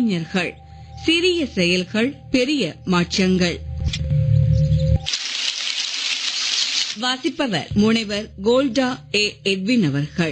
இளைஞர்கள் சிறிய செயல்கள் பெரிய மாற்றங்கள் வாசிப்பவர் முனைவர் கோல்டா ஏ எட்வின் அவர்கள்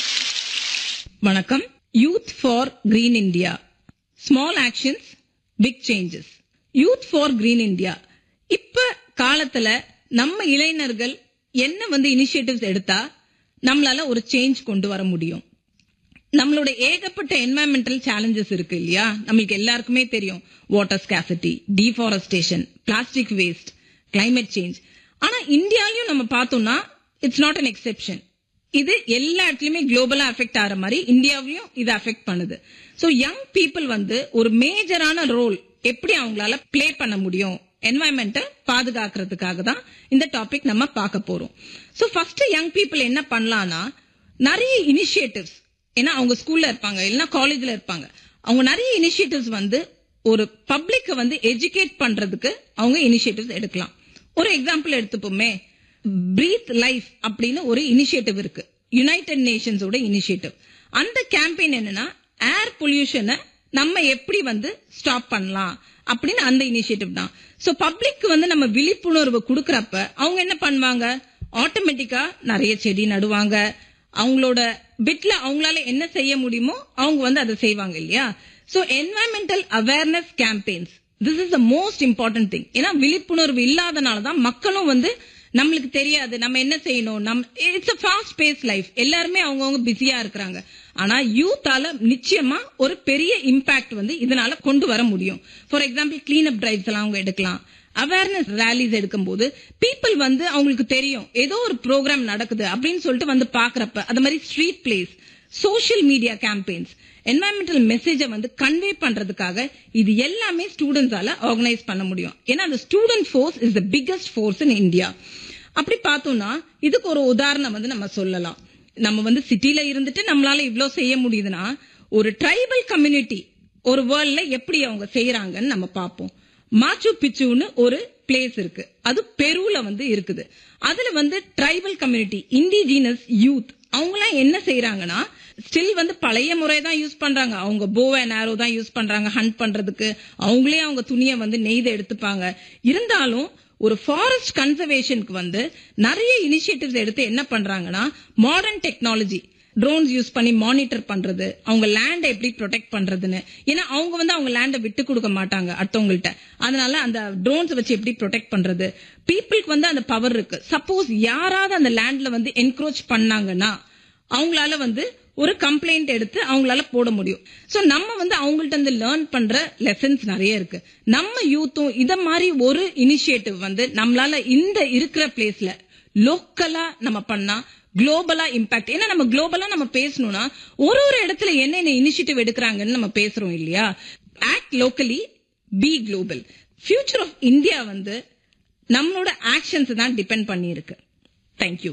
வணக்கம் youth for green India small actions big changes youth for green India இப்ப காலத்துல நம்ம இளைஞர்கள் என்ன வந்து இனிஷியேட்டிவ்ஸ் எடுத்தா நம்மளால ஒரு சேஞ்ச் கொண்டு வர முடியும் நம்மளோட ஏகப்பட்ட என்வாயன்மெண்டல் சேலஞ்சஸ் இருக்கு இல்லையா நம்மளுக்கு எல்லாருக்குமே தெரியும் water scarcity deforestation plastic waste climate change ஆனா இந்தியாலயும் நம்ம பார்த்தோம்னா இட்ஸ் நாட் அன் எக்ஸெப்ஷன் இது எல்லா இடத்துலயுமே குளோபலா அஃபெக்ட் ஆகிற மாதிரி இந்தியாவிலையும் இது அஃபெக்ட் பண்ணுது சோ யங் பீப்புள் வந்து ஒரு மேஜரான ரோல் எப்படி அவங்களால ப்ளே பண்ண முடியும் என்வாயன்மெண்ட்டை பாதுகாக்கிறதுக்காக தான் இந்த டாபிக் நம்ம பார்க்க போறோம் சோ ஃபர்ஸ்ட் யங் பீப்புள் என்ன பண்ணலாம்னா நிறைய இனிஷியேட்டிவ்ஸ் ஏன்னா அவங்க ஸ்கூல்ல இருப்பாங்க இல்லைன்னா காலேஜ்ல இருப்பாங்க அவங்க நிறைய இனிஷியேட்டிவ்ஸ் வந்து ஒரு பப்ளிக்க வந்து எஜுகேட் பண்றதுக்கு அவங்க இனிஷியேட்டிவ்ஸ் எடுக்கலாம் ஒரு எக்ஸாம்பிள் எடுத்துப்போமே பிரீத் லைஃப் அப்படின்னு ஒரு இனிஷியேட்டிவ் இருக்கு யுனைடெட் நேஷன்ஸோட இனிஷியேட்டிவ் அந்த கேம்பெயின் என்னன்னா ஏர் பொல்யூஷனை நம்ம எப்படி வந்து ஸ்டாப் பண்ணலாம் அப்படின்னு அந்த இனிஷியேட்டிவ் தான் சோ பப்ளிக் வந்து நம்ம விழிப்புணர்வு கொடுக்கறப்ப அவங்க என்ன பண்ணுவாங்க ஆட்டோமேட்டிக்கா நிறைய செடி நடுவாங்க அவங்களோட பிட்ல அவங்களால என்ன செய்ய முடியுமோ அவங்க வந்து அதை செய்வாங்க இல்லையா so environmental awareness campaigns this is the most important thing ஏன்னா விழிப்புணர்வு இல்லாதனால தான் மக்களும் வந்து நம்மளுக்கு தெரியாது நம்ம என்ன செய்யணும் நம் it's a fast pace life எல்லாருமே அவங்கவுங்க பிஸியா இருக்கிறாங்க ஆனா யூத்தால நிச்சயமா ஒரு பெரிய இம்பாக்ட் வந்து இதனால கொண்டு வர முடியும் for example clean up drives எல்லாம் அவங்க எடுக்கலாம் அவேர்னஸ் ரேலிஸ் எடுக்கும்போது பீப்புள் வந்து அவங்களுக்கு தெரியும் ஏதோ ஒரு ப்ரோக்ராம் நடக்குது அப்படின்னு சொல்லிட்டு வந்து பாக்குறப்ப அது மாதிரி street plays social media campaigns environmental மெசேஜை வந்து கன்வே பண்றதுக்காக இது எல்லாமே ஸ்டூடெண்ட்ஸால ஆர்கனைஸ் பண்ண முடியும் ஏன்னா அந்த student force is the biggest force in India அப்படி பார்த்தோம்னா இதுக்கு ஒரு உதாரணம் வந்து நம்ம சொல்லலாம் நம்ம வந்து சிட்டில இருந்துட்டு நம்மளால இவ்ளோ செய்ய முடியுதுன்னா ஒரு ட்ரைபல் கம்யூனிட்டி ஒரு வேர்ல்ட்ல எப்படி அவங்க செய்யறாங்கன்னு நம்ம பார்ப்போம் மாச்சு பிச்சுன்னு ஒரு பிளேஸ் இருக்கு அது பெருல வந்து இருக்குது அதுல வந்து ட்ரைபல் கம்யூனிட்டி இண்டிஜினஸ் யூத் அவங்களாம் என்ன செய்யறாங்கன்னா ஸ்டில் வந்து பழைய முறை தான் யூஸ் பண்றாங்க அவங்க போ அண்ட் ஆரோ தான் யூஸ் பண்றாங்க ஹண்ட் பண்றதுக்கு அவங்களே அவங்க துணியை வந்து நெய்து எடுத்துப்பாங்க இருந்தாலும் ஒரு ஃபாரஸ்ட் கன்சர்வேஷனுக்கு வந்து நிறைய இனிஷியேட்டிவ்ஸ் எடுத்து என்ன பண்றாங்கன்னா மாடர்ன் டெக்னாலஜி ட்ரோன்ஸ் யூஸ் பண்ணி மானிட்டர் பண்றது அவங்க லேண்டை எப்படி ப்ரொடெக்ட் பண்றதுன்னு ஏன்னா அவங்க வந்து அவங்க லேண்டை விட்டு கொடுக்க மாட்டாங்க அடுத்தவங்கள்ட்ட அதனால அந்த ட்ரோன்ஸ் வச்சு எப்படி ப்ரொடெக்ட் பண்றது பீப்புளுக்கு வந்து அந்த பவர் இருக்கு சப்போஸ் யாராவது அந்த லேண்ட்ல வந்து என்க்ரோச் பண்ணாங்கன்னா அவங்களால வந்து ஒரு கம்ப்ளைண்ட் எடுத்து அவங்களால போட முடியும் சோ நம்ம வந்து அவங்கள்ட்ட இருந்து லேர்ன் பண்ற லெசன்ஸ் நிறைய இருக்கு நம்ம யூத்தும் இத மாதிரி ஒரு இனிஷியேட்டிவ் வந்து நம்மளால இந்த இருக்கிற பிளேஸ்ல லோக்கலா நம்ம பண்ணா குளோபலா இம்பாக்ட் ஏன்னா நம்ம குளோபலா நம்ம பேசணும்னா ஒரு ஒரு இடத்துல என்னென்ன இனிஷியேட்டிவ் எடுக்கிறாங்கன்னு நம்ம பேசுறோம் இல்லையா act locally be global future of India வந்து நம்மளோட ஆக்ஷன்ஸ் தான் டிபெண்ட் பண்ணி இருக்கு தேங்க்யூ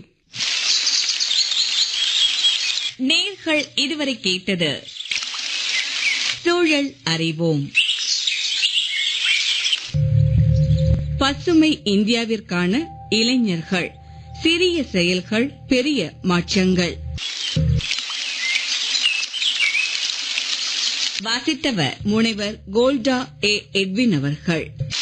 நேர்கள் இதுவரை கேட்டது சூழல் அறிவோம் பசுமை இந்தியாவிற்கான இளைஞர்கள் சிறிய செயல்கள் பெரிய மாற்றங்கள் வாசித்தவர் முனைவர் கோல்டா ஏ எட்வின் அவர்கள்